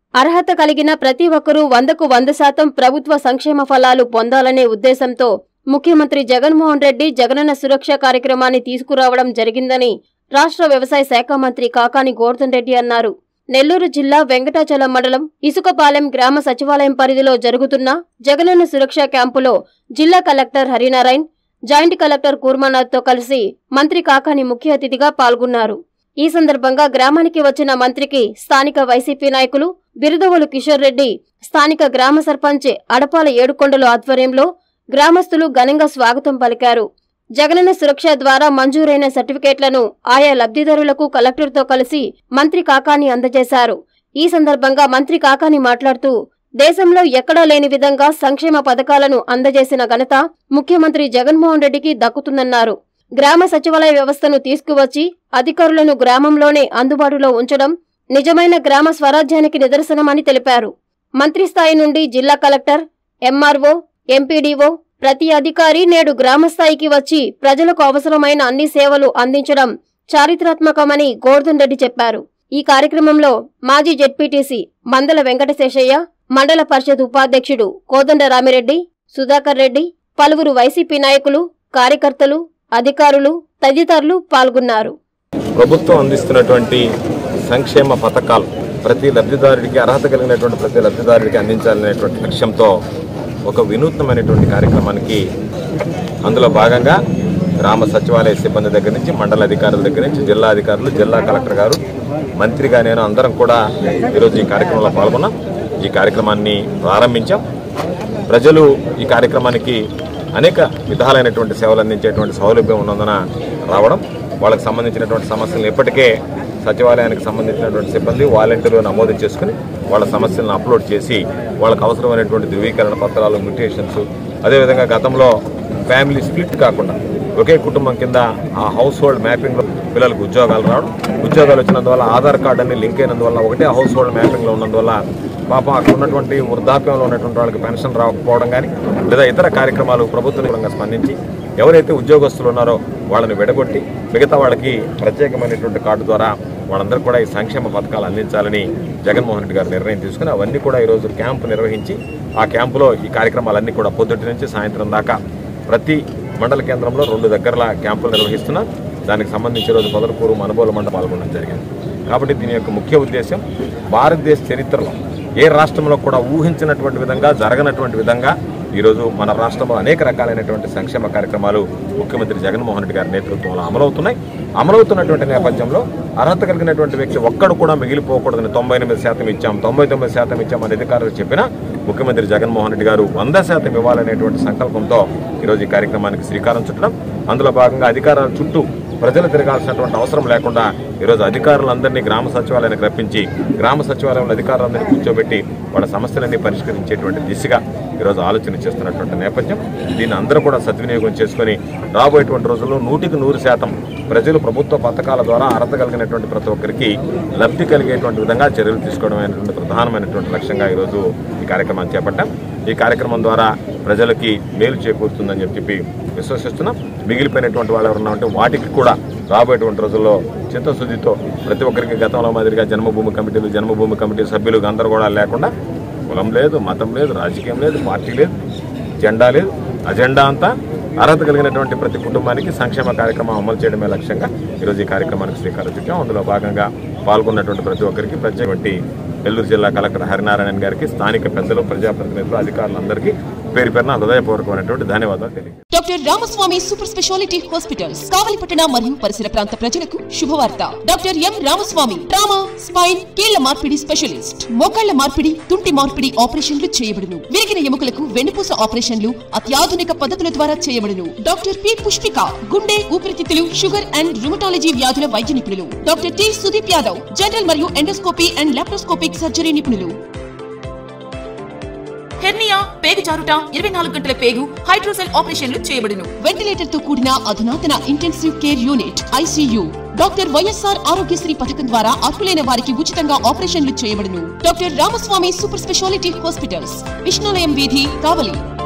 అర్హత కలిగిన ప్రతి ఒక్కరూ వందకు వంద శాతం ప్రభుత్వ సంక్షేమ ఫలాలు పొందాలనే ఉద్దేశంతో ముఖ్యమంత్రి జగన్మోహన్ రెడ్డి జగనన్న సురక్ష కార్యక్రమాన్ని తీసుకురావడం జరిగిందని రాష్ట్ర వ్యవసాయ శాఖ మంత్రి కాకాని గోర్ధన్ రెడ్డి అన్నారు నెల్లూరు జిల్లా వెంకటాచలం మండలం ఇసుకపాలెం గ్రామ సచివాలయం పరిధిలో జరుగుతున్న జగనన్న సురక్ష క్యాంపులో జిల్లా కలెక్టర్ హరినారాయణ్ జాయింట్ కలెక్టర్ కూర్మానాథ్తో కలిసి మంత్రి కాకాని ముఖ్య అతిథిగా పాల్గొన్నారు ఈ సందర్భంగా గ్రామానికి వచ్చిన మంత్రికి స్థానిక వైసీపీ నాయకులు బిరుదవోలు కిషోర్ రెడ్డి స్థానిక గ్రామ సర్పంచ్ అడపాల ఏడుకొండలు ఆధ్వర్యంలో గ్రామస్తులు ఘనంగా స్వాగతం పలికారు జగనన్న సురక్ష ద్వారా మంజూరైన సర్టిఫికేట్లను ఆయా లబ్ధిదారులకు కలెక్టర్తో కలిసి మంత్రి కాకాని అందజేశారు ఈ సందర్భంగా మంత్రి కాకాని మాట్లాడుతూ దేశంలో ఎక్కడా లేని విధంగా సంక్షేమ పథకాలను అందజేసిన ఘనత ముఖ్యమంత్రి జగన్మోహన్ రెడ్డికి దక్కుతుందన్నారు గ్రామ సచివాలయ వ్యవస్థను తీసుకువచ్చి అధికారులను గ్రామంలోనే అందుబాటులో ఉంచడం నిజమైన గ్రామ స్వరాజ్యానికి నిదర్శనమని తెలిపారు మంత్రి స్థాయి నుండి జిల్లా కలెక్టర్ ఎంఆర్ఓ ఎంపీడీఓ ప్రతి అధికారి నేడు గ్రామ స్థాయికి వచ్చి ప్రజలకు అవసరమైన అన్ని సేవలు అందించడం చారిత్రాత్మకమని గోర్ధన్ రెడ్డి చెప్పారు ఈ కార్యక్రమంలో మాజీ జెడ్పీటీసీ మందల వెంకటశేషయ్య మండల పరిషత్ ఉపాధ్యక్షుడు కోదండ రామిరెడ్డి సుధాకర్ రెడ్డి పలువురు వైసీపీ నాయకులు కార్యకర్తలు అధికారులు తదితరులు పాల్గొన్నారు ప్రభుత్వం అందిస్తున్నటువంటి సంక్షేమ పథకాలు ప్రతి లబ్ధిదారుడికి అర్హత కలిగినటువంటి ప్రతి లబ్ధిదారుడికి అందించాలనేటువంటి లక్ష్యంతో ఒక వినూత్నమైనటువంటి కార్యక్రమానికి అందులో భాగంగా గ్రామ సచివాలయ సిబ్బంది దగ్గర నుంచి మండల అధికారుల దగ్గర నుంచి జిల్లా అధికారులు జిల్లా కలెక్టర్ గారు మంత్రిగా నేను అందరం కూడా ఈరోజు ఈ కార్యక్రమంలో పాల్గొన్నాం ఈ కార్యక్రమాన్ని ప్రారంభించాం ప్రజలు ఈ కార్యక్రమానికి అనేక విధాలైనటువంటి సేవలు అందించేటువంటి సౌలభ్యం ఉన్నందున రావడం వాళ్ళకి సంబంధించినటువంటి సమస్యలను ఇప్పటికే సచివాలయానికి సంబంధించినటువంటి సిబ్బంది వాలంటీర్లు నమోదు చేసుకుని వాళ్ళ సమస్యలను అప్లోడ్ చేసి వాళ్ళకి అవసరమైనటువంటి ధృవీకరణ పత్రాలు మ్యూటేషన్స్ అదేవిధంగా గతంలో ఫ్యామిలీ స్ప్లిట్ కాకుండా ఒకే కుటుంబం కింద ఆ హౌస్ హోల్డ్ మ్యాపింగ్లో పిల్లలకు ఉద్యోగాలు రావడం ఉద్యోగాలు వచ్చినందువల్ల ఆధార్ కార్డు అన్ని లింక్ అయినందువల్ల ఒకటే హౌస్ హోల్డ్ మ్యాపింగ్లో ఉన్నందువల్ల పాపం అక్కడ ఉన్నటువంటి వృద్ధాప్యంలో ఉన్నటువంటి వాళ్ళకి పెన్షన్ రాకపోవడం కానీ లేదా ఇతర కార్యక్రమాలు ప్రభుత్వం మూలంగా స్పందించి ఎవరైతే ఉద్యోగస్తులు ఉన్నారో వాళ్ళని విడగొట్టి మిగతా వాళ్ళకి ప్రత్యేకమైనటువంటి కార్డు ద్వారా వాళ్ళందరూ కూడా ఈ సంక్షేమ పథకాలు అందించాలని జగన్మోహన్ రెడ్డి గారు నిర్ణయం తీసుకుని అవన్నీ కూడా ఈరోజు క్యాంపు నిర్వహించి ఆ క్యాంపులో ఈ కార్యక్రమాలన్నీ కూడా పొద్దుటి నుంచి సాయంత్రం దాకా ప్రతి మండల కేంద్రంలో రెండు దగ్గరల క్యాంపులు నిర్వహిస్తున్నారు దానికి సంబంధించి ఈరోజు పొదలకూరు మనబోలు మండలం పాల్గొనడం జరిగింది కాబట్టి దీని యొక్క ముఖ్య ఉద్దేశం భారతదేశ చరిత్రలో ఏ రాష్ట్రంలో కూడా ఊహించినటువంటి విధంగా జరగనటువంటి విధంగా ఈరోజు మన రాష్ట్రంలో అనేక రకాలైనటువంటి సంక్షేమ కార్యక్రమాలు ముఖ్యమంత్రి జగన్మోహన్ రెడ్డి గారి నేతృత్వంలో అమలవుతున్నాయి అమలవుతున్నటువంటి నేపథ్యంలో అర్హత కలిగినటువంటి వ్యక్తి ఒక్కడు కూడా మిగిలిపోకూడదని తొంభై ఎనిమిది శాతం ఇచ్చాం తొంభై తొమ్మిది శాతం ఇచ్చాం అని అధికారులు చెప్పినా ముఖ్యమంత్రి జగన్మోహన్ రెడ్డి గారు వంద శాతం ఇవ్వాలనేటువంటి సంకల్పంతో ఈరోజు ఈ కార్యక్రమానికి శ్రీకారం చుట్టడం అందులో భాగంగా అధికారాల చుట్టూ ప్రజలు తిరగాల్సినటువంటి అవసరం లేకుండా ఈరోజు అధికారులందరినీ గ్రామ సచివాలయానికి రప్పించి గ్రామ సచివాలయంలో అధికారులందరినీ కూర్చోబెట్టి వాళ్ళ సమస్యలన్నీ పరిష్కరించేటువంటి దిశగా ఈరోజు ఆలోచన చేస్తున్నటువంటి నేపథ్యం దీన్ని అందరూ కూడా సద్వినియోగం చేసుకొని రాబోయేటువంటి రోజుల్లో నూటికి నూరు శాతం ప్రజలు ప్రభుత్వ పథకాల ద్వారా అర్హత కలిగినటువంటి ప్రతి ఒక్కరికి లబ్ధి కలిగేటువంటి విధంగా చర్యలు తీసుకోవడం అనేటువంటి ప్రధానమైనటువంటి లక్ష్యంగా ఈరోజు ఈ కార్యక్రమాన్ని చేపట్టాం ఈ కార్యక్రమం ద్వారా ప్రజలకి మేలు చేకూరుతుందని చెప్పి విశ్వసిస్తున్నాం మిగిలిపోయినటువంటి వాళ్ళు ఎవరన్నా ఉంటే వాటికి కూడా రాబోయేటువంటి రోజుల్లో చిత్తశుద్ధితో ప్రతి ఒక్కరికి గతంలో మాదిరిగా జన్మభూమి కమిటీలు జన్మభూమి కమిటీ సభ్యులు గందరగోళాలు లేకుండా కులం లేదు మతం లేదు రాజకీయం లేదు పార్టీ లేదు జెండా లేదు అజెండా అంతా అర్హత కలిగినటువంటి ప్రతి కుటుంబానికి సంక్షేమ కార్యక్రమం అమలు చేయడమే లక్ష్యంగా ఈరోజు ఈ కార్యక్రమానికి శ్రీకారం చుట్టాం అందులో భాగంగా పాల్గొన్నటువంటి ప్రతి ఒక్కరికి ప్రత్యేకటువంటి నెల్లూరు జిల్లా కలెక్టర్ హరినారాయణ గారికి స్థానిక పెద్దలు ప్రజాప్రతినిధులు అధికారులందరికీ పేరు పేరున హృదయపూర్వకమైనటువంటి ధన్యవాదాలు తెలియజేస్తాను doctor Ramaswamy super speciality hospitals కావలిపట్టణ మరియు పరిసర ప్రాంత ప్రజలకు శుభవార్త doctor M Ramaswamy trauma spine కీళ్ల మార్పిడి స్పెషలిస్ట్ మోకాళ్ల మార్పిడి తుంటి మార్పిడి ఆపరేషన్లు చేయబడును విరిగిన ఎముకలకు వెన్నుపూస ఆపరేషన్లు అత్యాధునిక పద్ధతుల ద్వారా చేయబడును డాక్టర్ పి పుష్పిక గుండె ఊపిరితిత్తులు షుగర్ అండ్ రుమటాలజీ వ్యాధుల వైద్య నిపుణులు doctor T Sudeep Yadav general మరియు ఎండోస్కోపీ అండ్ లాప్రోస్కోపిక్ సర్జరీ నిపుణులు హెర్నియా పేగు జారుట ఇరవై నాలుగు గంటల పేగు హైడ్రోసెల్ ఆపరేషన్లు చేయబడును వెంటిలేటర్ తో కూడిన అధునాతన intensive care unit ICU doctor YSR Aarogyasri పథకం ద్వారా అర్హులైన వారికి ఉచితంగా ఆపరేషన్లు చేయబడును doctor Ramaswamy super speciality hospitals Vishnulayam వీధి కావలి